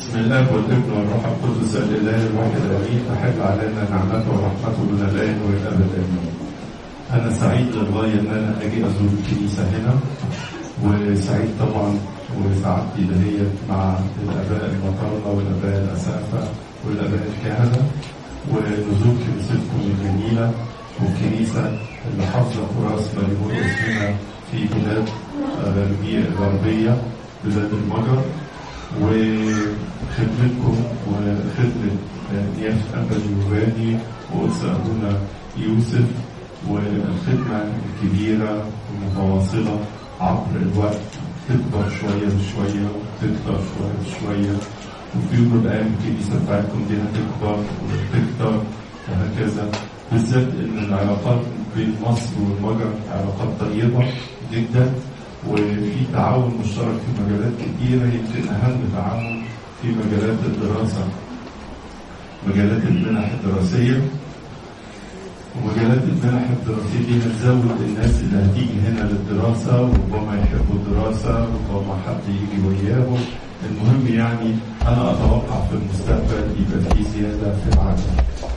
بسم الله والابن والروح القدس الاله الواحد الامين تحل علينا نعمته ورحمته من الان والابد امين. انا سعيد للغايه ان انا اجي ازور الكنيسه هنا وسعيد طبعا وسعادتي دهيت مع الاباء المطارنه والاباء الاسافه والاباء الكهنه ونزور كنيستكم الجميله والكنيسه اللي حافظه تراث مريمون اسمنا في بلاد غربيه غربيه بلاد المجر وخدمتكم وخدمة نيافة أنبا اليوباني وقدس أبونا يوسف والخدمة الكبيرة المتواصلة عبر الوقت تكبر شوية بشوية وتكتر شوية بشوية وفي يوم من الأيام الكنيسة بتاعتكم دي هتكبر وتكتر وهكذا بالذات إن العلاقات بين مصر والمجر علاقات طيبة جدا وفي تعاون مشترك في مجالات كتيرة يمكن أهم تعاون في مجالات الدراسة مجالات المنح الدراسية ومجالات المنح الدراسية دي هتزود الناس اللي هتيجي هنا للدراسة وربما يحبوا الدراسة ربما حد يجي وياهم المهم يعني أنا أتوقع في المستقبل يبقى في زيادة في العدد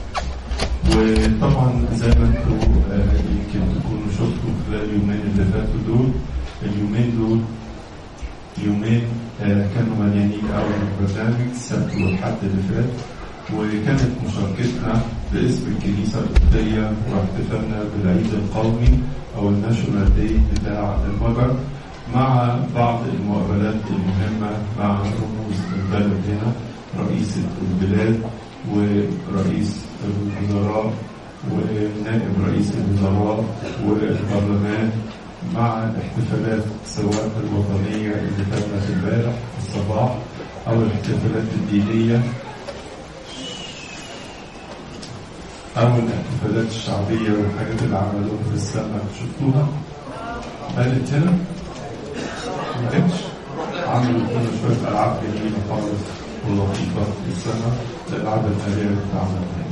وطبعا زي ما انتم يمكن تكونوا شفتوا خلال اليومين اللي فاتوا دول اليومين دول يومين كانوا مليانين قوي بالبرنامج السبت والحد اللي فات وكانت مشاركتنا باسم الكنيسه القبطيه واحتفالنا بالعيد القومي او الناشونال داي بتاع المجر مع بعض المقابلات المهمه مع رموز البلد هنا رئيسة البلاد ورئيس الوزراء ونائب رئيس الوزراء والبرلمان مع الاحتفالات سواء الوطنية اللي تمت امبارح الصباح أو الاحتفالات الدينية أو الاحتفالات الشعبية والحاجات اللي عملوها في السماء شفتوها؟ قالت هنا؟ ما كانش؟ عملوا هنا شوية ألعاب جميلة خالص ولطيفة في السماء الألعاب الآلية اللي اتعملت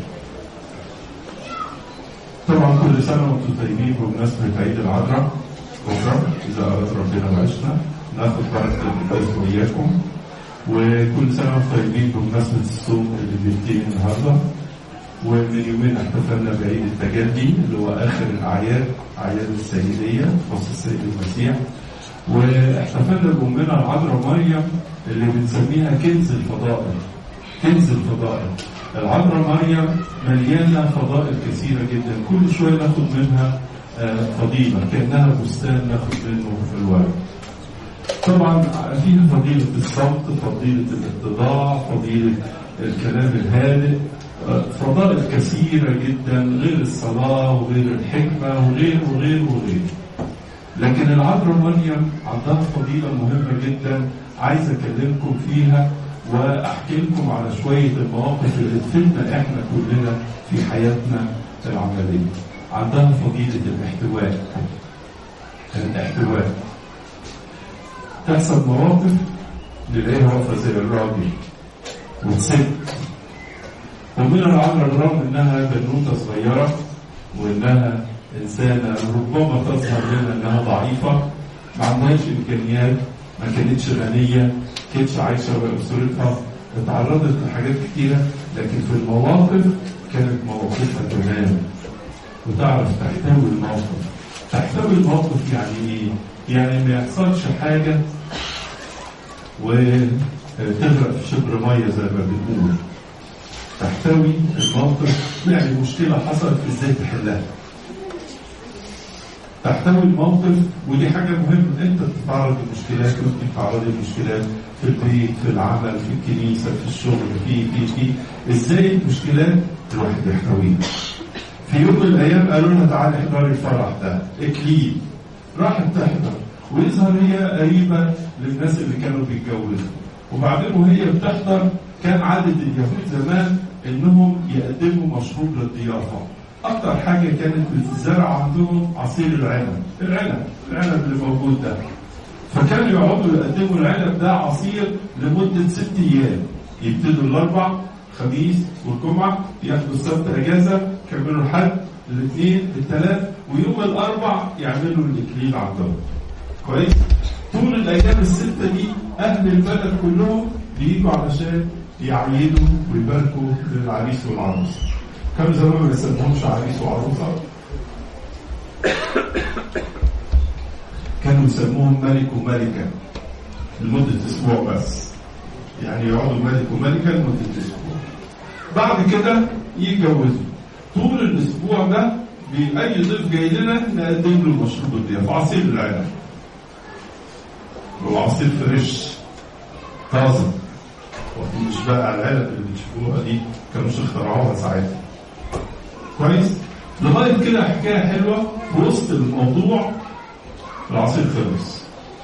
طبعا كل سنة وانتم طيبين بمناسبة عيد العذراء بكرة إذا أراد ربنا وعشنا ناخد بركة القداس وإياكم وكل سنة وانتم طيبين بمناسبة الصوم اللي بينتهي النهاردة ومن يومين احتفلنا بعيد التجلي اللي هو آخر الأعياد أعياد السيدية خاص السيد المسيح واحتفلنا بأمنا العذراء مريم اللي بنسميها كنز الفضائل كنز الفضائل العذراء مريم مليانة فضائل كثيرة جدا كل شوية ناخد منها فضيلة كأنها بستان ناخد منه في الورد طبعا فيها فضيلة الصمت فضيلة الاتضاع فضيلة الكلام الهادئ فضائل كثيرة جدا غير الصلاة وغير الحكمة وغير وغير وغير لكن العذراء مريم عندها فضيلة مهمة جدا عايز أكلمكم فيها وأحكي لكم على شوية المواقف اللي تفيدنا إحنا كلنا في حياتنا العملية عندها فضيلة الاحتواء الاحتواء تحصل مواقف نلاقيها واقفة زي الراجل وتسد ومن العذراء الرغم انها بنوتة صغيرة وانها انسانة ربما تظهر لنا انها ضعيفة ما عندهاش امكانيات ما كانتش غنية كانتش عايشة بأسرتها اتعرضت لحاجات كتيرة لكن في المواقف كانت مواقفها تمام وتعرف تحتوي الموقف تحتوي الموقف يعني ايه؟ يعني ما يحصلش حاجة وتغرق في شبر مية زي ما بنقول تحتوي الموقف يعني مشكلة حصلت ازاي تحلها تحتوي الموقف ودي حاجة مهمة انت تتعرض لمشكلات وانت تتعرض لمشكلات في البيت في العمل في الكنيسة في الشغل في في في ازاي المشكلات الواحد يحتويها في يوم من الايام قالوا لها تعالي احضري الفرح ده اكليل راحت تحضر ويظهر هي قريبه للناس اللي كانوا بيتجوزوا وبعدين وهي بتحضر كان عادة اليهود زمان انهم يقدموا مشروب للضيافه اكتر حاجه كانت بتتزرع عندهم عصير العنب العنب العنب اللي موجود ده فكانوا يقعدوا يقدموا العنب ده عصير لمده ست ايام يبتدوا الاربع الخميس والجمعه ياخدوا السبت اجازه يكملوا الحد الاثنين الثلاث ويوم الاربع يعملوا الاكليل عندهم كويس طول الايام السته دي اهل البلد كلهم بيجوا علشان يعيدوا ويباركوا للعريس والعروس كانوا زمان ما بيسموهمش عريس وعروسه كانوا يسموهم ملك وملكه لمده اسبوع بس يعني يقعدوا ملك وملكه لمده اسبوع بعد كده يتجوزوا طول الاسبوع ده باي ضيف جاي لنا نقدم له مشروب الضيافه عصير العنب وعصير فريش طازه مش بقى العلب اللي بتشوفوها دي كانوش اخترعوها ساعتها كويس لغايه كده حكايه حلوه في وسط الموضوع العصير خلص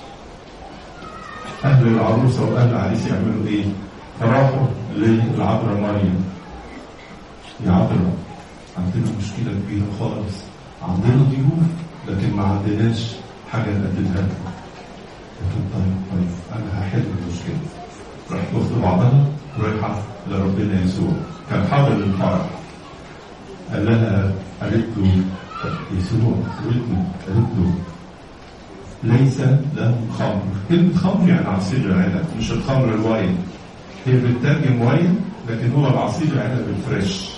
اهل العروسه واهل العريس يعملوا ايه؟ فراحوا للعذراء مريم يا عذراء عندنا مشكله كبيره خالص عندنا ضيوف لكن ما عندناش حاجه نقدمها لكم لكن طيب طيب انا هحل المشكله راحت واخد بعضها ورايحه لربنا يسوع كان حاضر الفرح قال لها قالت له يسوع ودنه قالت له ليس لهم خمر كلمة خمر يعني عصير العنب مش الخمر الواين هي بتترجم واين لكن هو العصير العنب الفريش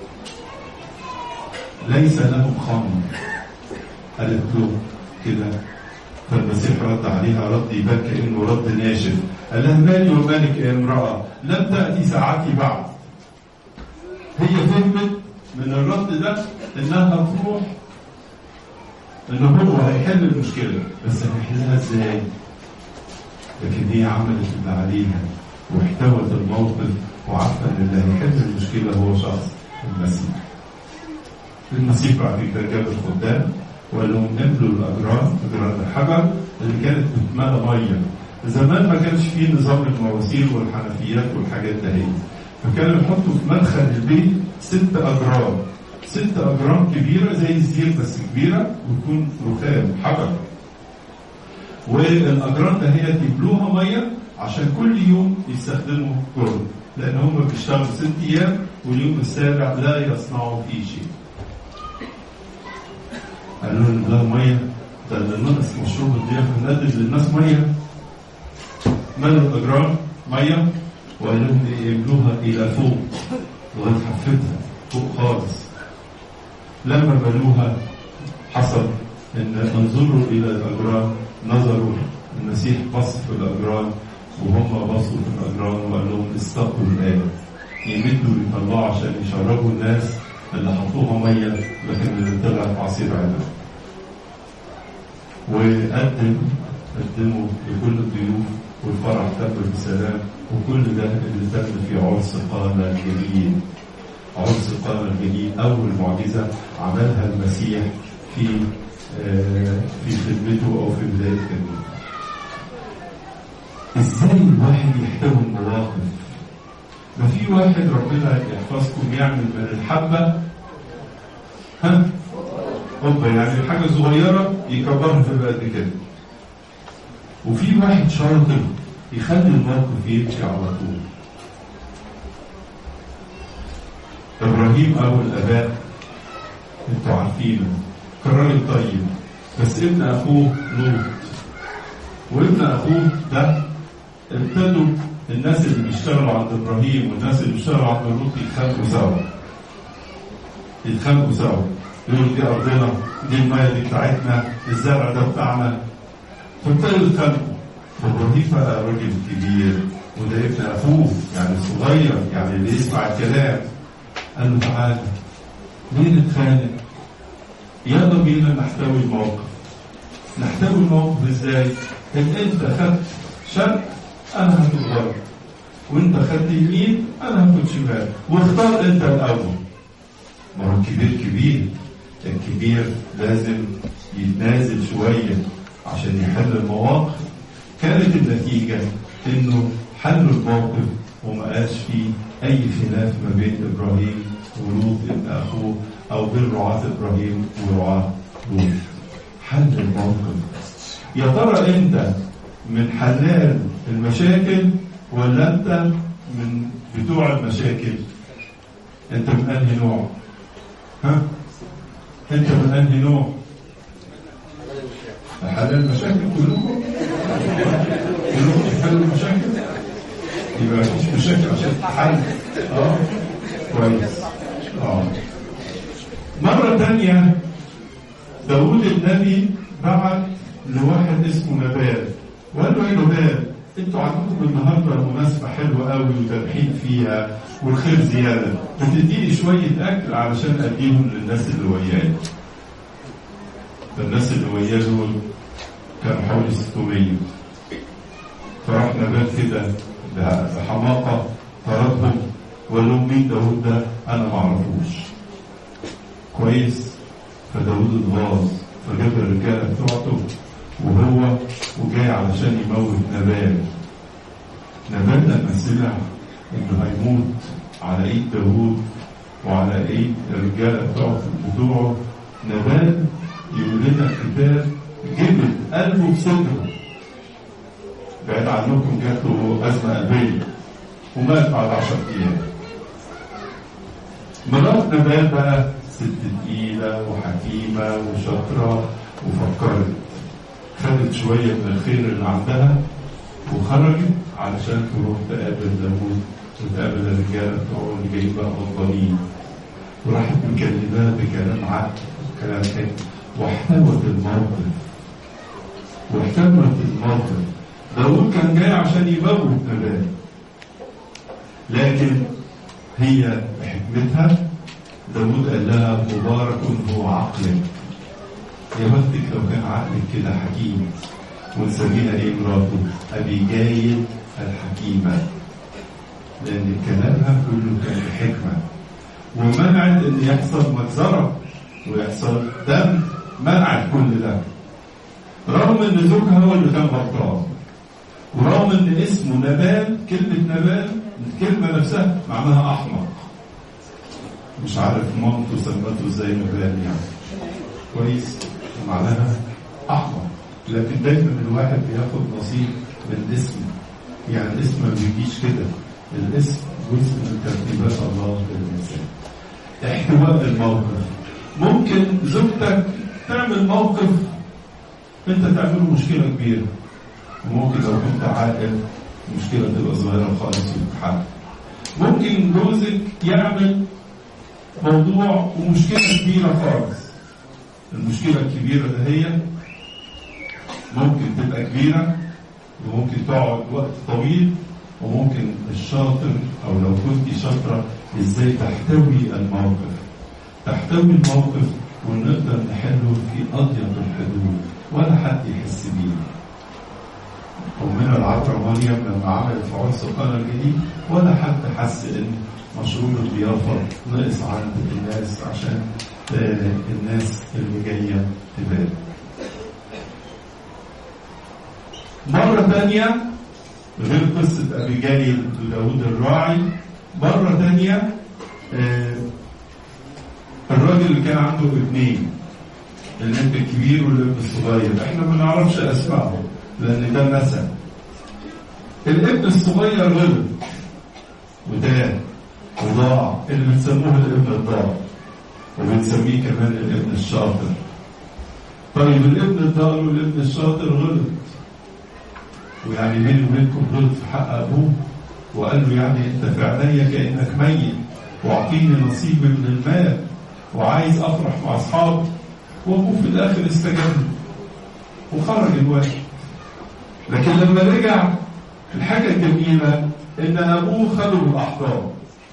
ليس لهم خمر قالت له كده فالمسيح رد عليها رد يبان كانه رد ناشف قال لها مالي ومالك يا امراه لم تاتي ساعتي بعد هي فهمت من الرد ده انها تروح ان هو هيحل المشكله بس هيحلها ازاي؟ لكن هي عملت اللي عليها واحتوت الموقف وعارفه ان اللي هيحل المشكله هو شخص المسيح. المسيح بعد كده جاب الخدام وقال لهم املوا الاجران اجران الحجر اللي كانت بتملى ميه. زمان ما كانش فيه نظام المواسير والحنفيات والحاجات دهيت. فكانوا يحطوا في مدخل البيت ست اجرام ست اجرام كبيره زي الزير بس كبيره وتكون رخام حجر والاجرام ده هي يبلوها ميه عشان كل يوم يستخدموا جرن لان هم بيشتغلوا ست ايام واليوم السابع لا يصنعوا فيه شيء قالوا لهم ده ميه ده اللي ناقص مشروب الضيافه نقدم للناس ميه ملوا الاجرام ميه وقال لهم يملوها الى فوق لغايه حفتها فوق خالص لما بنوها حصل ان انظروا الى الاجرام نظروا المسيح بص في الاجرام وهم بصوا في الاجرام وقال لهم استقوا الان يمدوا يطلعوا عشان يشربوا الناس اللي حطوها ميه لكن اللي طلعت عصير عنب وقدم قدموا لكل الضيوف والفرح تم بسلام وكل ده اللي تم في عرس قانا الجليل عرس قانا الجليل أول معجزة عملها المسيح في آه في خدمته أو في بداية خدمته. إزاي الواحد يحتوي المواقف؟ ما في واحد ربنا يحفظكم يعمل من الحبة ها؟ قبة يعني حاجة صغيرة يكبرها تبقى قد كده. وفي واحد شاطر يخلي الموقف يمشي على طول ابراهيم ابو الاباء انتوا عارفينه كان راجل طيب بس ابن اخوه لوط وابن اخوه ده ابتدوا الناس اللي بيشتغلوا عند ابراهيم والناس اللي بيشتغلوا عند لوط يتخانقوا سوا يتخانقوا سوا يقول دي ارضنا دي الميه دي بتاعتنا الزرع ده بتاعنا فابتدوا يتخانقوا فابراهيم بقى راجل كبير وده ابن اخوه يعني صغير يعني اللي يسمع الكلام قال له تعالى ليه نتخانق؟ يلا بينا نحتوي الموقف نحتوي الموقف ازاي؟ ان انت خدت شرق انا هاخد غرب وانت خدت يمين انا هاخد شمال واختار انت الاول ما هو الكبير كبير الكبير لازم يتنازل شويه عشان يحل المواقف كانت النتيجة انه حلوا الموقف وما قاش فيه اي خلاف ما بين ابراهيم ولوط ابن اخوه او بين رعاة ابراهيم ورعاة لوط حل الموقف يا ترى انت من حلال المشاكل ولا انت من بتوع المشاكل انت من انهي نوع ها انت من انهي نوع حلال المشاكل كلكم كلكم تحلوا المشاكل يبقى مفيش مشاكل عشان تحل اه كويس اه مرة تانية داوود النبي بعت لواحد اسمه نبال وقال له يا نبال انتوا عندكم النهارده مناسبة حلوة قوي وترحيب فيها والخير زيادة بتديني شوية أكل علشان أديهم للناس اللي وياي فالناس اللي وياه دول كانوا حوالي 600 فراح نبال كده بحماقة طردهم وقال لهم مين داوود ده؟ أنا ما أعرفوش كويس فداوود اتغاظ فجاب الرجالة بتوعته وهو وجاي علشان يموت نبال نبال لما سمع انه هيموت على ايد داوود وعلى ايد الرجاله بتوعه بتوعه نبال يقول لنا الكتاب جبل قلبه في صدره بعيد عنكم جات له ازمه قلبيه ومات بعد 10 ايام مرات نبال بقى ست تقيله وحكيمه وشاطره وفكرت خدت شوية من الخير اللي عندها وخرجت علشان تروح تقابل داوود وتقابل الرجالة بتوعه اللي جايين بقى غضبانين وراحت مكلماه بكلام عقل وكلام حلو واحتوت الموقف واحتوت الموقف داوود كان جاي عشان يموت نبال لكن هي بحكمتها داوود قال لها مبارك هو عقلك يا بختك لو كان عقلك كده حكيم ونسميها ايه مراته ابيجايل الحكيمه لان كلامها كله كان بحكمه ومنعت ان يحصل مجزره ويحصل دم منعت كل ده رغم ان زوجها هو اللي كان غلطان ورغم ان اسمه نبال كلمه نبال الكلمه نفسها معناها احمق مش عارف مامته سمته ازاي نبال يعني كويس معناها احمر لكن دايما الواحد بياخد نصيب من الاسم يعني الاسم ما بيجيش كده الاسم جزء من ترتيبات الله للانسان احتواء الموقف ممكن زوجتك تعمل موقف انت تعمله مشكله كبيره وممكن لو كنت عاقل المشكله تبقى صغيره خالص وتتحل ممكن جوزك يعمل موضوع ومشكله كبيره خالص المشكلة الكبيرة ده هي ممكن تبقى كبيرة وممكن تقعد وقت طويل وممكن الشاطر أو لو كنت شاطرة إزاي تحتوي الموقف تحتوي الموقف ونقدر نحله في أضيق الحدود ولا حد يحس بيه ومن العذراء مريم لما عملت في عرس القرن الجديد ولا حد حس ان مشروب الضيافه نقص عند الناس عشان الناس اللي جايه تبان. مرة ثانية غير قصة أبيجايل وداود الراعي مرة ثانية الراجل اللي كان عنده ابنين الابن الكبير والابن الصغير احنا ما نعرفش اسمائهم لان ده نسب الابن الصغير غلط وده وضاع اللي بنسموه الابن الضال وبنسميه كمان الابن الشاطر طيب الابن الضال والابن الشاطر غلط ويعني بيني وبينكم غلط في حق ابوه وقال له يعني انت في عينيا كانك ميت واعطيني نصيبي من المال وعايز افرح مع اصحابي وابوه في الاخر استجاب وخرج الواحد لكن لما رجع الحاجه الجميله ان ابوه خده بالاحضان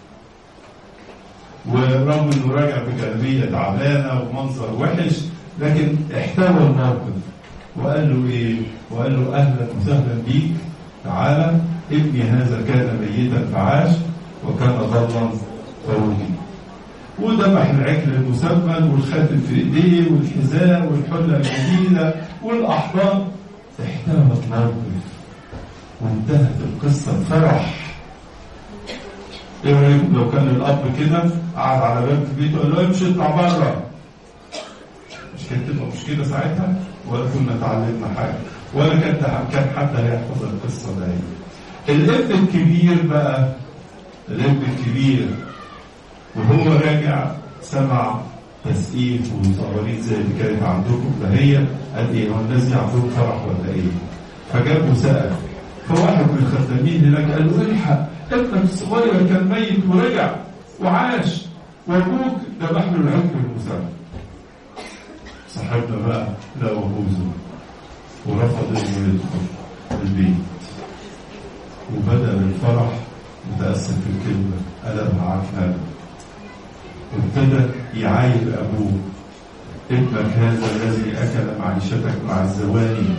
ورغم انه راجع بجلبيه تعبانه ومنظر وحش لكن احتوى الموقف وقال له ايه؟ وقال له اهلا وسهلا بيك تعالى ابني هذا كان ميتا فعاش وكان ضلا فوجي وذبح العجل المسمن والخاتم في ايديه والحذاء والحله الجديده والاحضان احتوت موقف وانتهت القصه فرح ايه رايكم لو كان الاب كده قعد على باب البيت وقال له امشي اطلع بره مش كانت تبقى مشكله ساعتها ولا كنا اتعلمنا حاجه ولا كان كان حد هيحفظ القصه دي الابن الكبير بقى الابن الكبير وهو راجع سمع تسقيف وصواريخ زي اللي كانت عندكم ده هي قال ايه هو الناس دي عندهم فرح ولا ايه؟ فجابوا سقف فواحد من الخدامين هناك قال له الحق ابنك الصغير كان ميت ورجع وعاش وابوك ذبح له العجل المسلم صاحبنا بقى لا وهوزه ورفض انه يدخل البيت وبدا الفرح متاسف في الكلمه قلبها عكنانه وابتدى يعايب ابوه ابنك هذا الذي اكل معيشتك مع الزواني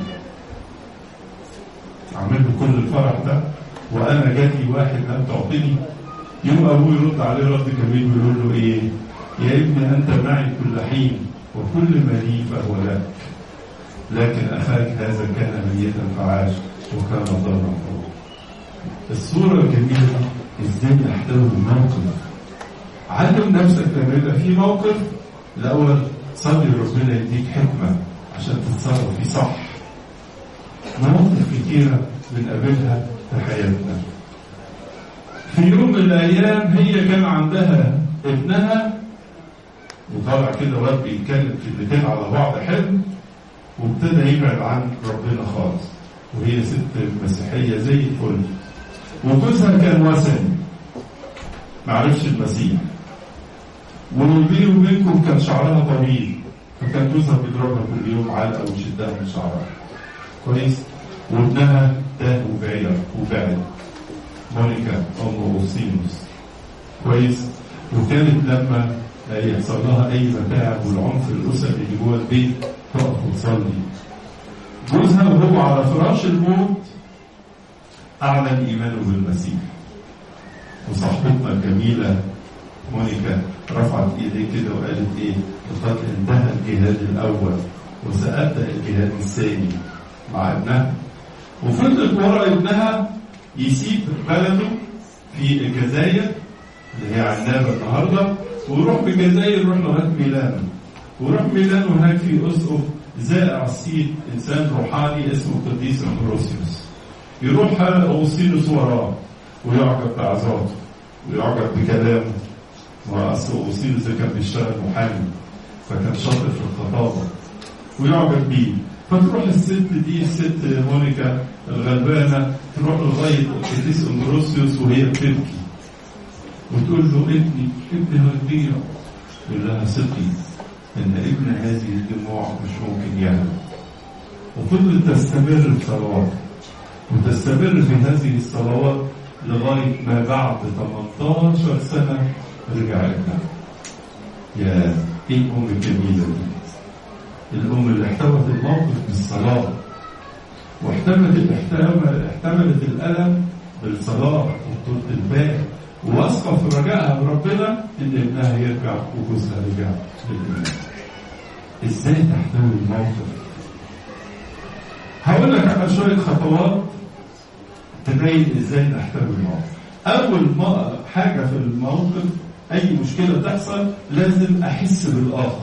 عمل له كل الفرح ده وانا جاتي واحد لم تعطيني يوم ابوه يرد عليه رد جميل ويقول له ايه يا ابني انت معي كل حين وكل ما لي فهو لك لكن اخاك هذا كان ميتا فعاش وكان ضرا فوق الصورة الجميلة ازاي نحتوي الموقف علم نفسك لما يبقى في موقف الاول صلي ربنا يديك حكمة عشان تتصرف فيه صح مواقف كتيرة بنقابلها في حياتنا في يوم من الأيام هي كان عندها ابنها وطالع كده واد بيتكلم كلمتين على بعض حلو وابتدى يبعد عن ربنا خالص وهي ست مسيحية زي الفل وجوزها كان وثني معرفش المسيح وبيني وبينكم كان شعرها طويل فكان جوزها بيضربها كل يوم علقة ويشدها من شعرها كويس وابنها تاه وبعد وبعد مونيكا ام اوسينوس كويس وكانت لما يحصل لها اي متاعب والعنف الاسري اللي جوه البيت تقف وتصلي جوزها وهو على فراش الموت اعلن ايمانه بالمسيح وصاحبتنا الجميله مونيكا رفعت ايديه كده وقالت ايه لقد انتهى الجهاد الاول وسأبدأ الجهاد الثاني مع ابنها وفضلت ورا ابنها يسيب بلده في الجزائر اللي هي عنابة النهارده ويروح بالجزائر يروح لغايه ميلانو ويروح ميلانو هناك في اسقف زائع السيد انسان روحاني اسمه القديس امبروسيوس يروح اوسيلوس وراه ويعجب بعظاته ويعجب بكلامه واصل اوسيلوس ده كان بيشتغل محامي فكان شاطر في الخطابه ويعجب بيه فتروح الست دي الست مونيكا الغلبانه تروح لغايه القديس امبروسيوس وهي بتبكي وتقول له ابني ابني هيضيع يقول لها ثقي ان ابن هذه الدموع مش ممكن يهدى وفضلت تستمر في صلوات وتستمر في هذه الصلوات لغايه ما بعد 18 سنه رجع ابنها يا ايه الام الجميله دي الام اللي احتوت الموقف بالصلاه واحتملت احتملت الالم بالصلاه وطولة البال واثقه في رجائها بربنا ان ابنها يرجع وجوزها رجع للايمان. ازاي تحتوي الموقف؟ هقول لك على شويه خطوات تبين ازاي نحتوي الموقف. اول ما حاجه في الموقف اي مشكله تحصل لازم احس بالاخر.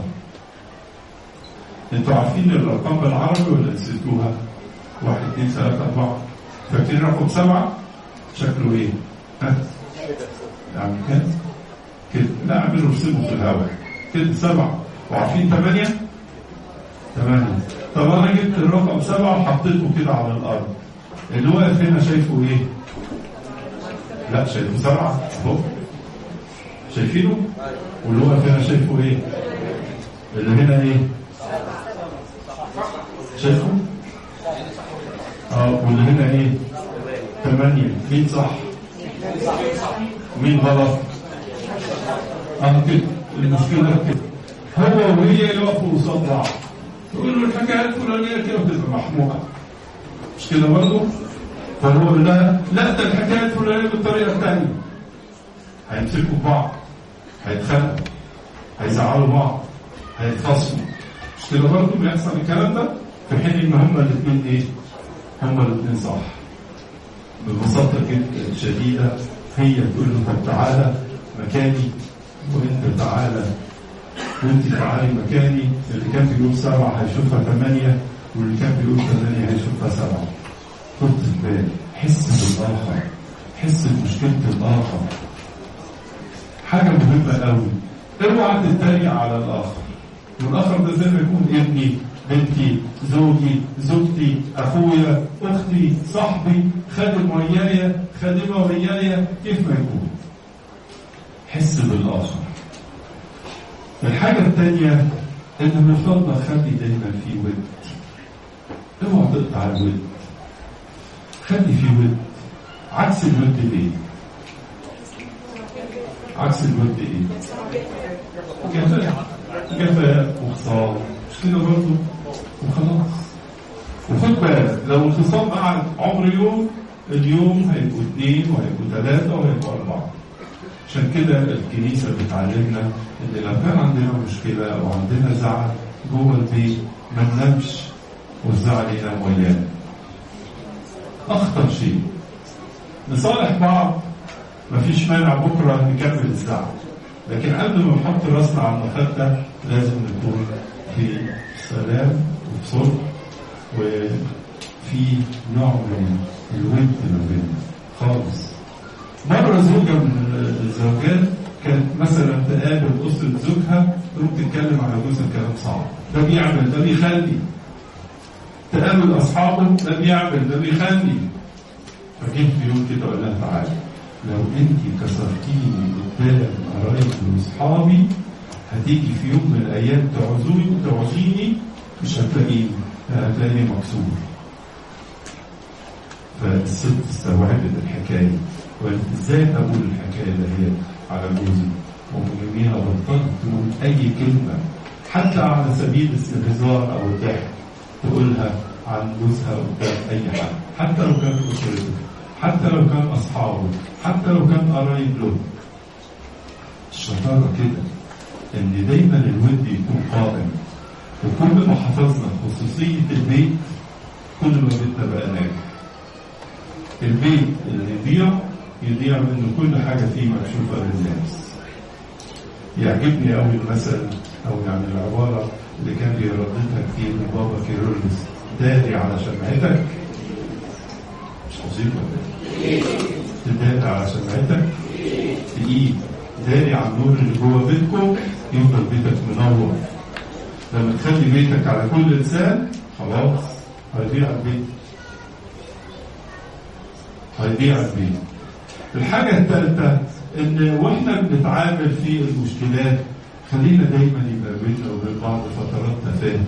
انتوا عارفين الارقام بالعربي ولا نسيتوها؟ واحد اثنين ثلاثة أربعة فاكرين رقم سبعة؟ شكله إيه؟ ها؟ يعني كده؟ كده لا اعملوا ارسموا في الهواء كده سبعة وعارفين ثمانية؟ ثمانية طب أنا جبت الرقم سبعة وحطيته كده على الأرض اللي واقف هنا شايفه إيه؟ لا شايفه سبعة أهو شايفينه؟ واللي واقف هنا شايفه إيه؟ اللي هنا إيه؟ شايفه؟ اه واللي هنا ايه؟ ثمانية مين صح؟ مين غلط؟ اه كده المشكلة كده هو وهي يقفوا قصاد بعض تقول له الحكاية الفلانية كده بتبقى محموقة مش كده برضه؟ فهو يقول لها لا ده الحكاية الفلانية بالطريقة الثانية هيمسكوا بعض هيتخانقوا هيزعلوا بعض هيتخاصموا مش كده برضه بيحصل الكلام ده؟ في حين ان هما الاثنين ايه؟ هما الاثنين صح. ببساطة جدا شديدة هي تقول له طب تعالى مكاني وانت تعالى وانت تعالي مكاني اللي كان بيقول سبعة هيشوفها ثمانية واللي كان بيقول ثمانية هيشوفها سبعة. خد بالك حس بالآخر حس بمشكلة الآخر. حاجة مهمة قوي اوعى تتريق على الآخر. والآخر ده زي ما يكون ابني بنتي زوجي زوجتي اخويا اختي صاحبي خادم ويايا خادمه ويايا كيف ما يكون حس بالاخر الحاجه الثانيه ان من فضلك خلي دايما في ود اوعى تقطع الود خلي في ود عكس الود ايه عكس الود ايه جفاء جفاء وخصام مش كده برضه وخلاص وخد بالك لو الخصام قعد عمر يوم اليوم هيبقوا اثنين وهيبقوا ثلاثة وهيبقوا أربعة عشان كده الكنيسة بتعلمنا إن لو كان عندنا مشكلة أو عندنا زعل جوه البيت ما ننامش والزعل ينام ويانا. أخطر شيء نصالح بعض مفيش مانع بكرة نكمل الزعل لكن قبل ما نحط راسنا على المخدة لازم نكون في سلام وفي صلح وفي نوع من الود ما بيننا خالص مرة زوجة من الزوجات كانت مثلا تقابل أسرة زوجها تقوم تتكلم على جوزها كلام صعب ده بيعمل ده بيخلي تقابل أصحابه ده بيعمل ده بيخلي فجيت في يوم كده قال لها تعالى لو انت كسرتيني قدام قرايبي واصحابي هتيجي في يوم من الايام تعوزوني تعوزيني مش هتلاقيني هتلاقيني مكسور فالست استوعبت الحكايه وقالت ازاي اقول الحكايه دهيت على جوزي ومن يوميها بطلت تقول اي كلمه حتى على سبيل الهزار او الضحك تقولها عن جوزها قدام اي حد حتى لو كانت اسرته حتى لو كان اصحابه حتى لو كان قرايب له الشطاره كده ان دايما الود يكون قائم وكل ما حفظنا خصوصيه البيت كل ما بيتنا بقى ناجح البيت اللي يضيع يضيع منه كل حاجه فيه مكشوفه للناس يعجبني قوي المثل او يعني العباره اللي كان بيرددها كتير من بابا كيرلس داري على شمعتك مش عظيم ولا ايه؟ تداري على شمعتك تقيل داري على النور اللي جوه بيتكم يفضل بيتك منور لما تخلي بيتك على كل لسان خلاص هيضيع البيت هيضيع البيت الحاجة الثالثة إن وإحنا بنتعامل في المشكلات خلينا دايما يبقى بيننا وبين بعض فترات تفاهم.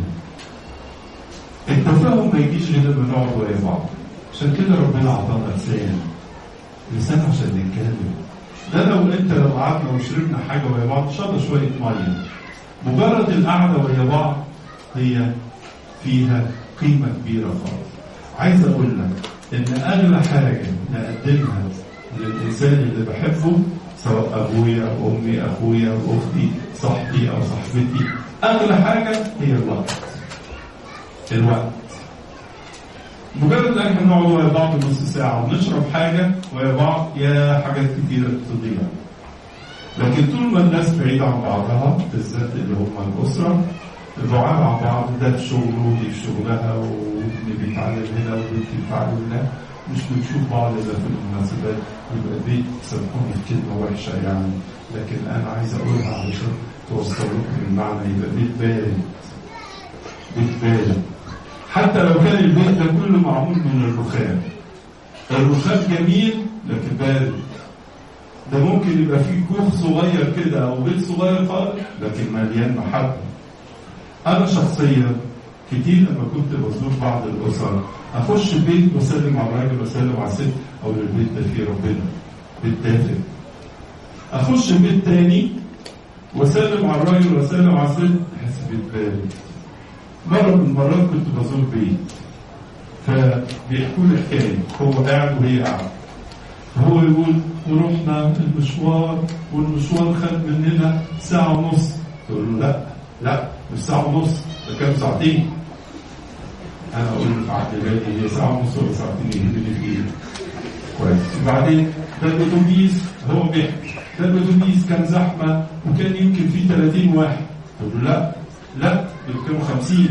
التفاهم ما يجيش غير لما نقعد ويا بعض. عشان كده ربنا أعطانا لسان. لسان عشان نتكلم. ده لو أنت لو قعدنا وشربنا حاجة ويا بعض شرب شوية مية. مجرد القعدة ويا بعض هي فيها قيمة كبيرة خالص. عايز أقول لك إن أغلى حاجة نقدمها للإنسان اللي بحبه سواء أبويا أمي أخويا أختي صاحبي أو صاحبتي أغلى حاجة هي الوقت الوقت مجرد ان احنا نقعد ويا بعض نص ساعة ونشرب حاجة ويا بعض يا حاجات كتيرة بتضيع لكن طول ما الناس بعيدة عن بعضها بالذات اللي هم الأسرة البعاد عن بعض ده في شغله ودي في شغلها وابني بيتعلم هنا وبنتي بتتعلم هنا مش بنشوف بعض الا في المناسبات يبقى بيت سامحوني في كلمه وحشه يعني لكن انا عايز اقولها علشان توصل لكم المعنى يبقى بيت بارد بيت بارد حتى لو كان البيت ده كله معمول من الرخام الرخام جميل لكن بارد ده ممكن يبقى فيه كوخ صغير كده او بيت صغير خالص لكن مليان محبه انا شخصيا كتير لما كنت بزور بعض الاسر اخش البيت واسلم على الراجل واسلم على الست او البيت ده فيه ربنا بيت دافئ اخش بيت تاني واسلم على الراجل واسلم على الست احس بيت بارد مره من المرات كنت بزور بيت فبيحكوا لي حكايه هو قاعد وهي قاعده فهو يقول ورحنا المشوار والمشوار خد مننا ساعه ونص تقول له لا لا مش ساعه ونص ده كام ساعتين انا اقول له في عقل بالي هي ساعه ونص ولا ساعتين يهمني في ايه كويس وبعدين ده الاتوبيس هو بيحكي ده الاتوبيس كان زحمه وكان يمكن فيه 30 واحد تقول له لا لا دول كانوا 50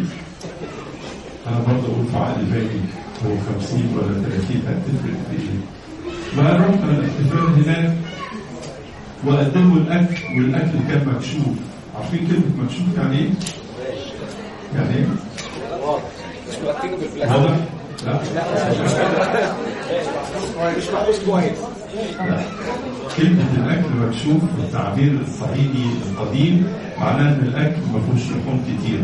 انا برضه اقول في عقل بالي هو 50 ولا 30 هتفرق في ايه بقى رحنا الاحتفال هناك وقدموا الاكل والاكل كان مكشوف عارفين كلمه مكشوف يعني ايه؟ يعني ايه؟ تغطينه بالبلاستيك واضح؟ لا مش محفوظ كويس لا. كلمة الأكل مكشوف بالتعبير الصعيدي القديم معناه إن الأكل ما فيهوش لحوم كتير.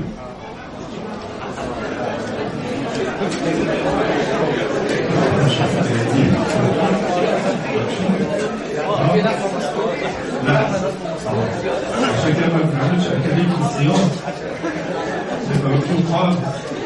لا عشان كده ما بنعملش أكاليل في الصيام. يبقى مكتوب خالص.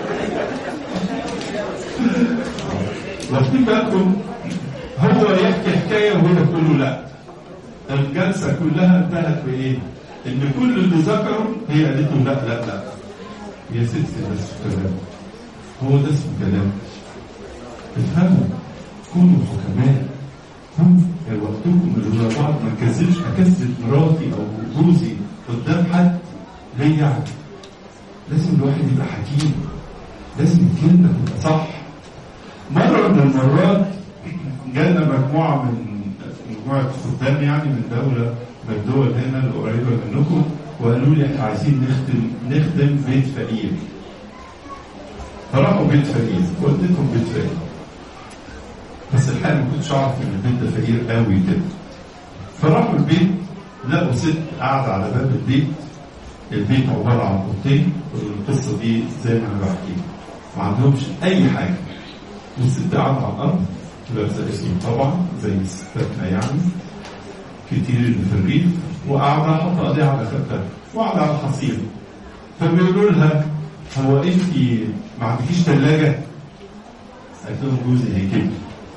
واخدين بالكم هو يحكي حكايه وهي تقول له لا الجلسه كلها انتهت بايه؟ ان كل اللي ذكره هي قالت له لا لا لا يا ستي ده اسمه كلام هو ده اسمه كلام افهموا كونوا حكماء كونوا وقتكم اللي ورا بعض ما نكذبش اكذب مراتي او جوزي قدام حد ليه يعني؟ لازم الواحد يبقى حكيم لازم الكلمه تبقى صح مرة من المرات جالنا مجموعة من مجموعة خدام يعني من دولة من الدول هنا القريبة منكم وقالوا لي احنا عايزين نخدم نخدم بيت فقير. فراحوا بيت فقير وديتهم بيت فقير. بس الحقيقة ما كنتش أعرف إن البيت ده فقير قوي كده. فراحوا البيت لقوا ست قاعدة على باب البيت البيت عبارة عن أوضتين والقصة دي زي ما أنا بحكيها. ما عندهمش أي حاجة. والست قاعدة على الأرض لابسة اسود طبعا زي ستاتنا يعني كتير اللي في الريف وقاعدة حاطة ايديها على خدها وقاعدة على الحصير فبيقولوا لها هو انت ما عندكيش ثلاجة؟ قالت لهم جوزي هيجيب لي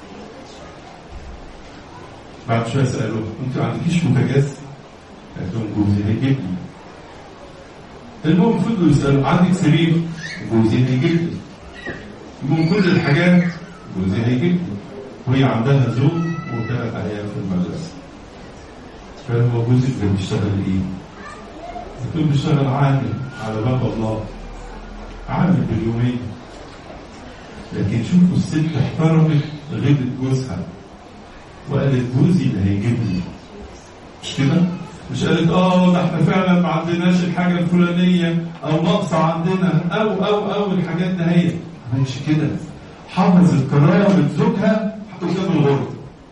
بعد شوية سألوه انت ما عندكيش بوتاجاز؟ قالت لهم جوزي هيجيب لي المهم فضلوا يسألوا عندك سرير؟ جوزي هيجيب لي من كل الحاجات جوزي هيجيب لي وهي عندها زوج وثلاث عيال في المدرسة قال هو جوزك ده بيشتغل ايه؟ قلت له بيشتغل عامل على باب الله عامل باليومين لكن شوفوا الست احترمت غيبة جوزها وقالت جوزي اللي هيجيب لي مش كده؟ مش قالت اه ده احنا فعلا ما عندناش الحاجه الفلانيه او ناقصه عندنا او او او الحاجات ده هي ما عملتش كده حافظت كرامه زوجها قدام الغرب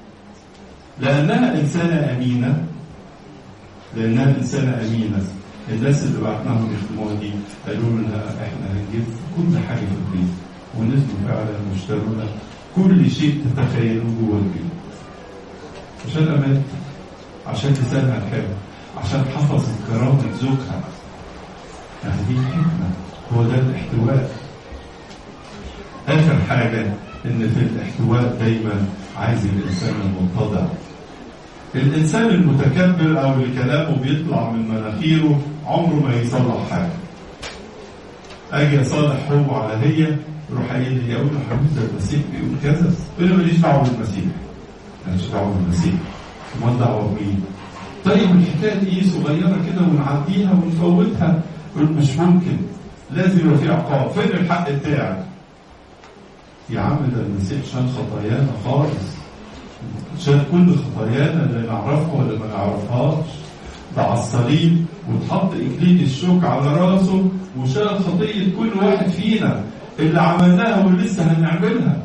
لانها انسانه امينه لانها انسانه امينه الناس اللي بعتناهم يخدموها دي قالوا لنا احنا هنجيب كل حاجه في البيت ونزلوا فعلا واشتروا لنا كل شيء تتخيلوه جوه البيت عشان امان عشان لسانها الحلو عشان حفظت كرامة زوجها يعني دي الحكمة هو ده الاحتواء آخر حاجة إن في الاحتواء دايما عايز الإنسان المتضع الإنسان المتكبر أو اللي كلامه بيطلع من مناخيره عمره ما يصلح حاجة أجي أصالح هو على هي يروح قايل لي أقول له حبيبي ده المسيح بيقول كذا يقول لي ماليش دعوة بالمسيح ماليش دعوة بالمسيح امال دعوة بمين؟ طيب الحكايه دي صغيره كده ونعديها ونفوتها قلت مش ممكن لازم يبقى في عقاب فين الحق بتاعك؟ يا عم ده المسيح شال خطايانا خالص شال كل خطايانا اللي نعرفها ولا ما نعرفهاش ده على الصليب وتحط اكليل الشوك على راسه وشال خطيه كل واحد فينا اللي عملناها واللي لسه هنعملها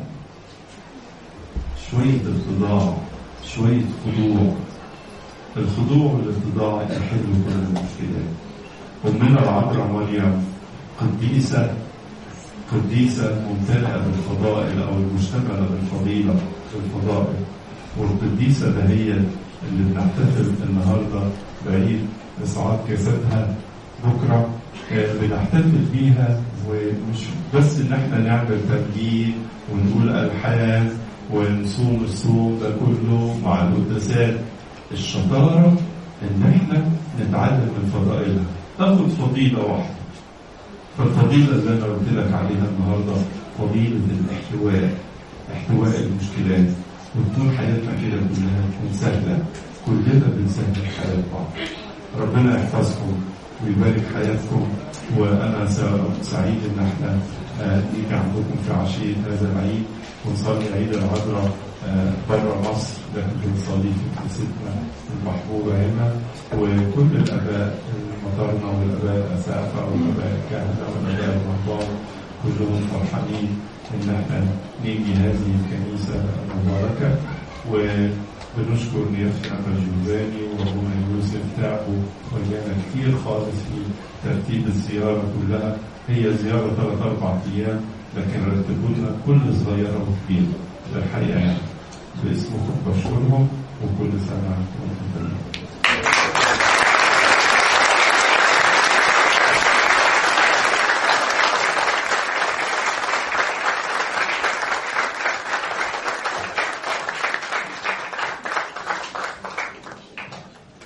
شويه اتضاع شويه خضوع الخضوع والاتضاع يحل كل المشكلات أمنا العذراء مريم قديسة قديسة ممتلئة بالفضائل أو المشتملة بالفضيلة بالفضائل والقديسة ده هي اللي بنحتفل النهاردة بعيد إسعاد جسدها بكرة بنحتفل بيها ومش بس إن احنا نعمل تمجيد ونقول ألحان ونصوم الصوم ده كله مع القداسات الشطارة إن إحنا نتعلم من فضائلها تاخد فضيلة واحدة فالفضيلة اللي أنا قلت لك عليها النهاردة فضيلة الاحتواء احتواء المشكلات وتكون حياتنا كده كلها تكون سهلة كلنا بنسهل حياة بعض ربنا يحفظكم ويبارك حياتكم وأنا سعيد إن احنا نيجي عندكم في عشية هذا العيد ونصلي عيد العذراء بره مصر لكن بنصلي في كنيستنا المحبوبة هنا وكل الآباء المطرنا والآباء الأسافة والآباء الكهنة والآباء الرهبان كلهم فرحانين إن احنا نيجي هذه الكنيسة المباركة وبنشكر نيافتنا جوزاني وابونا يوسف تعبوا ويانا كتير خالص في ترتيب الزيارة كلها هي زيارة ثلاث أربع أيام لكن رتبوا لنا كل صغيرة وكبيرة ده الحقيقة يعني باسمكم بشكرهم وكل سنة وانتم